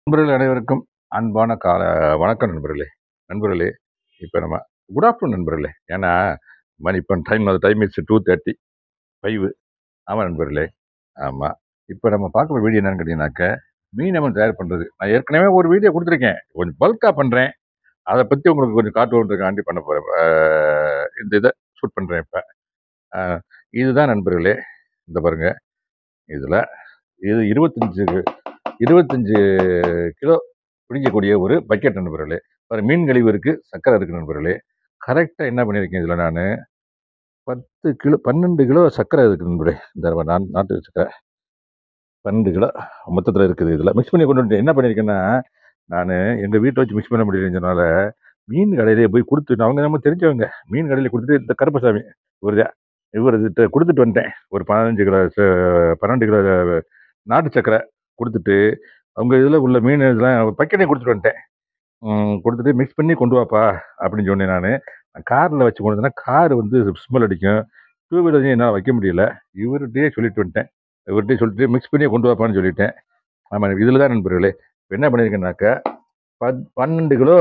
நண்பர்கள் அனைவருக்கும் அன்பான கால வணக்கம் நண்பர்களே நண்பர்களே இப்போ நம்ம குட் ஆஃப்டர்நூன் நண்பர்களே ஏன்னா மணி இப்போ டைம் அது time it's two thirty five ஆமாம் நண்பர்களே ஆமாம் இப்போ நம்ம பார்க்குற வீடியோ என்னன்னு கேட்டிங்கனாக்க மீன் நம்ம தயார் பண்ணுறது நான் ஏற்கனவே ஒரு வீடியோ கொடுத்துருக்கேன் கொஞ்சம் பல்காக பண்ணுறேன் அதை பற்றி உங்களுக்கு கொஞ்சம் காட்டுவோன்றதுக்காண்டி பண்ண போகிறேன் இந்த இதை ஷூட் பண்ணுறேன் இப்போ இதுதான் நண்பர்களே இந்த பாருங்க இதில் இது இருபத்தஞ்சு இருபத்தஞ்சு கிலோ பிடிக்கக்கூடிய ஒரு பக்கெட் நண்பர்களே ஒரு மீன் கழிவு இருக்குது சக்கரை இருக்குது நண்பர்களே கரெக்டாக என்ன பண்ணியிருக்கேன் இதில் நான் பத்து கிலோ பன்னெண்டு கிலோ சக்கரை இருக்குது நண்பர்களே இந்த நான் நாட்டு சக்கரை பன்னெண்டு கிலோ மொத்தத்தில் இருக்குது இதில் மிக்ஸ் பண்ணி கொண்டு வந்துட்டு என்ன பண்ணியிருக்கேன்னா நான் எங்கள் வீட்டை வச்சு மிக்ஸ் பண்ண முடியலன்றனால மீன் கடையிலே போய் கொடுத்துட்டு அவங்க நம்ம தெரிஞ்சவங்க மீன் கடையில் கொடுத்துட்டு இந்த கருப்பசாமி இவர் தான் இவர்கிட்ட கொடுத்துட்டு வந்துட்டேன் ஒரு பதினஞ்சு கிலோ ச- பன்னெண்டு கிலோ நாட்டு சக்கரை கொடுத்துட்டு அவங்க இதில் உள்ள மீன் இதெல்லாம் பக்கெட்டே கொடுத்துட்டு வந்துட்டேன் ம், கொடுத்துட்டு மிக்ஸ் பண்ணி கொண்டு வாப்பா அப்படின்னு சொன்னேன் நான் காரில் வச்சு கொண்டு வந்தேன்னா கார் வந்து ஸ்மெல் அடிக்கும் டூ வீலரையும் என்னால் வைக்க முடியல இவர்கிட்டயே சொல்லிட்டு வந்துட்டேன் இவர்கிட்டயே சொல்லிட்டு மிக்ஸ் பண்ணி கொண்டு வாப்பான்னு சொல்லிட்டேன் ஆமாம் இதில் தான் நண்பர்களே இப்போ என்ன பண்ணியிருக்கேன்னாக்கா பத் பன்னெண்டு கிலோ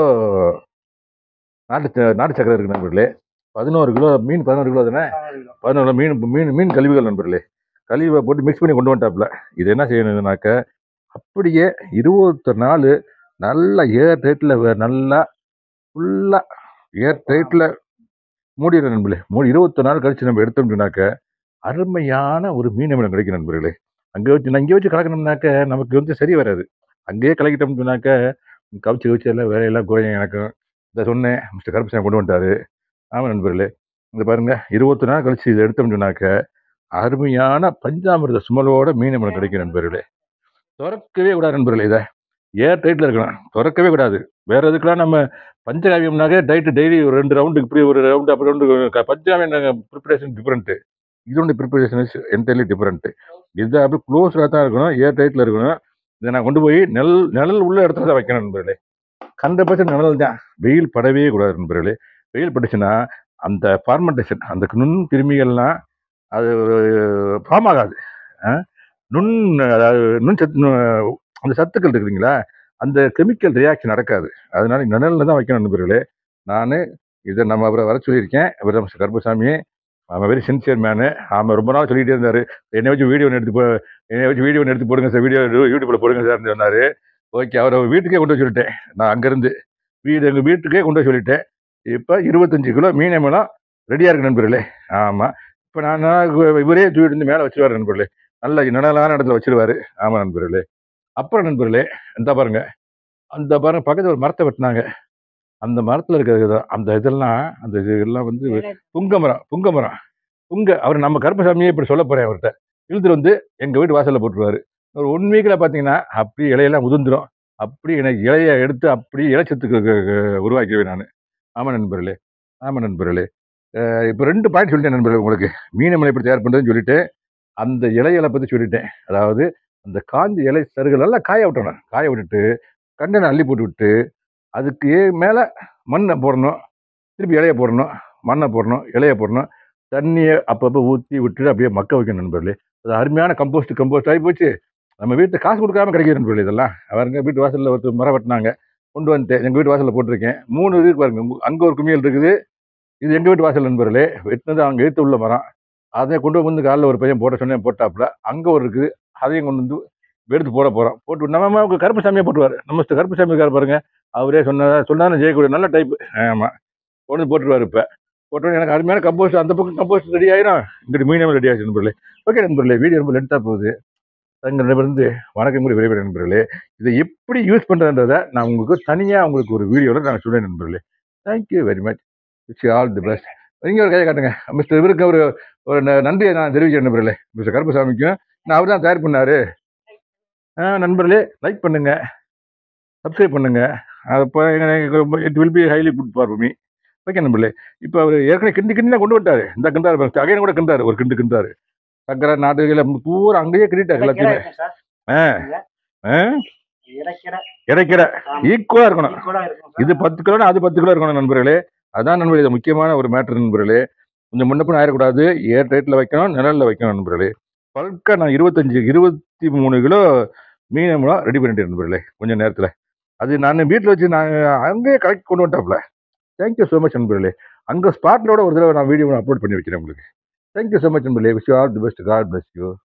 நாட்டு ச- நாட்டு சக்கரை இருக்கு நண்பர்களே பதினோரு கிலோ மீன் பதினோரு கிலோ தானே பதினோரு மீன் மீன் மீன் கழிவுகள் நண்பர்களே கழிவை போட்டு மிக்ஸ் பண்ணி கொண்டு வந்துட்டாப்புல இது என்ன செய்யணும்னாக்க அப்படியே இருபத்தொரு நாள் நல்லா ஏர் டைட்டில் நல்லா ஃபுல்லாக ஏர் டைட்டில் மூடிடுற நண்பர்களே மூடி இருபத்தொரு நாள் கழிச்சு நம்ம எடுத்தோம்னாக்க அருமையான ஒரு மீன் நம்மளுக்கு கிடைக்கும் நண்பர்களே அங்கே வச்சு நான் இங்கே வச்சு கலக்கணும்னாக்க நமக்கு வந்து சரி வராது அங்கேயே கலக்கிட்டோம்னாக்க கவிச்சு கவிச்சு எல்லாம் வேலையெல்லாம் குறையும் எனக்கு இதை சொன்னேன் மிஸ்டர் கருப்பசாமி கொண்டு வந்துட்டாரு ஆமாம் நண்பர்களே இந்த பாருங்க இருபத்தி நாள் கழிச்சு இதை எடுத்தோம்னாக்க அருமையான பஞ்சாமிர்த சுமலோட மீன் நம்மளுக்கு கிடைக்கும் நண்பர்களே திறக்கவே கூடாது நண்பர்களே இதை ஏர் டைட்டில் இருக்கணும் திறக்கவே கூடாது வேற எதுக்கெல்லாம் நம்ம பஞ்சகாவியம்னாக்க டைட்டு டெய்லி ஒரு ரெண்டு ரவுண்டு இப்படி ஒரு ரவுண்டு அப்படி ரவுண்டு பஞ்சகாவியம் ப்ரிப்பரேஷன் டிஃப்ரெண்ட்டு இதோட ப்ரிப்பரேஷன் இஸ் என்டையர்லி டிஃப்ரெண்ட்டு இது அப்படியே க்ளோஸ்டாக தான் இருக்கணும் ஏர் டைட்டில் இருக்கணும் இதை நான் கொண்டு போய் நெல் நிழல் உள்ள இடத்துல தான் வைக்கணும் நண்பர்களே ஹண்ட்ரட் பர்சன்ட் நிழல் தான் வெயில் படவே கூடாது நண்பர்களே வெயில் பட்டுச்சுன்னா அந்த ஃபார்மெண்டேஷன் அந்த நுண் கிருமிகள்லாம் அது ஃபார்ம் ஆகாது ஆ? நுண் அதாவது நுண் சத்து நு- அந்த சத்துக்கள் இருக்குதுங்களா அந்த கெமிக்கல் ரியாக்ஷன் நடக்காது அதனால நிழல்ல தான் வைக்கணும் நண்பர்களே நான் இதை நம்ம அவரை வர சொல்லியிருக்கேன் இவர் நம்ம கருப்பசாமி அவன் வெரி சின்சியர் மேனு ஆமாம் ரொம்ப நாள் சொல்லிகிட்டே இருந்தார் என்னை வச்சு வீடியோ எடுத்து போ என்னை வச்சு வீடியோ எடுத்து போடுங்க சார் வீடியோ யூடியூப்பில் போடுங்க சார்னு சொன்னார் ஓகே அவரை வீட்டுக்கே கொண்டு போய் சொல்லிட்டேன் நான் அங்கேருந்து வீடு எங்கள் வீட்டுக்கே கொண்டு போய் சொல்லிட்டேன் இப்போ இருபத்தஞ்சு கிலோ மீன் எல்லாம் ரெடியாக இருக்கு நண்பர்களே ஆமாம் இப்போ நான் நான் இவரே தூக்கிட்டு வந்து மேலே வச்சிருவாரு நண்பர்களே நல்ல நிழலான இடத்துல வச்சிருவாரு ஆமாம் நண்பர்களே அப்புறம் நண்பர்களே இந்த பாருங்க அந்த பாருங்க பக்கத்தில் ஒரு மரத்தை வெட்டினாங்க அந்த மரத்தில் இருக்கிறது அந்த இதெல்லாம் அந்த இதெல்லாம் வந்து புங்க மரம் புங்க மரம் புங்க அவர் நம்ம கருப்பசாமியே இப்படி சொல்ல போறேன் அவர்கிட்ட இழுத்துட்டு வந்து எங்க வீட்டு வாசல்ல போட்டுருவாரு ஒரு ஒன் வீக்ல பாத்தீங்கன்னா அப்படி இலையெல்லாம் உதிர்ந்துரும் அப்படி எனக்கு இலைய எடுத்து அப்படி இலைச்சத்துக்கு உருவாக்கிடுவேன் நான் ஆமா நண்பர்களே ஆமா நண்பர்களே அஹ் இப்போ ரெண்டு பாயிண்ட் சொல்லிட்டேன் நண்பர்களே உங்களுக்கு மீன் மலை எப்படி தயார் பண்றதுன்னு சொல்லிட்டு அந்த இலைகளை பத்தி சொல்லிட்டேன் அதாவது அந்த காஞ்ச இலை சருகள் எல்லாம் காய விட்டணும் காய விட்டுட்டு கண்டனை அள்ளி போட்டு விட்டு அதுக்கு ஏ- மேல மண்ணை போடணும் திருப்பி இலைய போடணும் மண்ணை போடணும் இலைய போடணும் தண்ணியை அப்பப்போ ஊற்றி விட்டுட்டு அப்படியே மக்க வைக்கணும் நண்பர்களே அது அருமையான கம்போஸ்ட் கம்போஸ்ட் ஆகி போச்சு நம்ம வீட்டில் காசு கொடுக்காம கிடைக்கிற நண்பர்களே இதெல்லாம் அவருங்க வீட்டு வாசலில் ஒருத்தர் மரம் வெட்டினாங்க கொண்டு வந்துட்டேன் எங்கள் வீட்டு வாசலில் போட்டிருக்கேன் மூணு இது பாருங்க அங்கே ஒரு குமியல் இருக்குது இது எங்கள் வீட்டு வாசல் நண்பர்களே வெட்டினது அங்கே எடுத்து உள்ள மரம் அதை கொண்டு வந்து காலைல ஒரு பையன் போட சொன்னேன் போட்டாப்புல அங்கே ஒரு இருக்குது அதையும் கொண்டு வந்து எடுத்து போட போகிறோம் போட்டு நம்ம அவங்க கருப்புசாமியை போட்டுருவார் நம்ம கருப்புசாமி இருக்கார் பாருங்க அவரே சொன்னதா சொன்னாலும் ஜெயக்கூடிய நல்ல டைப் ஆமாம் கொண்டு வந்து போட்டுருவார் இப்போ போட்டோம் எனக்கு அருமையான கம்போஸ்ட் அந்த பக்கம் கம்போஸ்ட் ரெடி ஆயிரும் இங்கிட்டு மீடியம் ரெடி ஆயிடுச்சு நண்பர்களே ஓகே நண்பர்களே வீடியோ ரொம்ப லென்த்தாக போகுது தங்களிடமிருந்து வணக்கம் கூறி விரைவில் நண்பர்களே இதை எப்படி யூஸ் பண்ணுறன்றதை நான் உங்களுக்கு தனியாக உங்களுக்கு ஒரு வீடியோவில் நான் சொல்லுவேன் நண்பர்களே thank you very much wish all the best நீங்கள் ஒரு கையை காட்டுங்க மிஸ்டர் இவருக்கு ஒரு ஒரு ந- நன்றியை நான் தெரிவிக்கிறேன் நண்பர்களே மிஸ்டர் கருப்பசாமிக்கும் நான் அவர் தான் தயார் பண்ணாரு ஆ, நண்பர்களே லைக் பண்ணுங்க சப்ஸ்கிரைப் பண்ணுங்க அப்போ it will be highly good for me okay நண்பர்களே இப்போ அவர் ஏற்கனவே கிண்டி கிண்டி தான் கொண்டு விட்டாரு இந்த கிண்டாரு அகைன் கூட கிண்டாரு ஒரு கிண்டு கிண்டாரு சக்கரை நாட்டுகளை பூரா அங்கேயே கிண்டிட்டாரு எல்லாத்தையுமே ஆ ஆ இடைக்கிற ஈக்குவலா இருக்கணும் இது பத்து கிலோ அது பத்து கிலோ இருக்கணும் நண்பர்களே அதான் நண்பர்களே இது முக்கியமான ஒரு மேட்டர் நண்பர்களே கொஞ்சம் முன்னப்பின் ஆயிடக்கூடாது ஏர் டைட்டில் வைக்கணும் நிழல்ல வைக்கணும் நண்பர்களே பல்கா நான் இருபத்தஞ்சு இருபத்தி மூணு கிலோ மீனம்லாம் ரெடி பண்ணிட்டு நண்பர்களே கொஞ்சம் நேரத்தில் அது நான் வீட்டில் வச்சு நான் அங்கேயே கரெக்ட் கொண்டு வந்துட்டாப்ல தேங்க்யூ ஸோ மச் நண்பர்களே அங்கே ஸ்பாட்லோட ஒரு தடவை நான் வீடியோ அப்லோட் பண்ணி வைக்கிறேன் உங்களுக்கு தேங்க்யூ ஸோ மச் நண்பர்களே wish all the best God bless you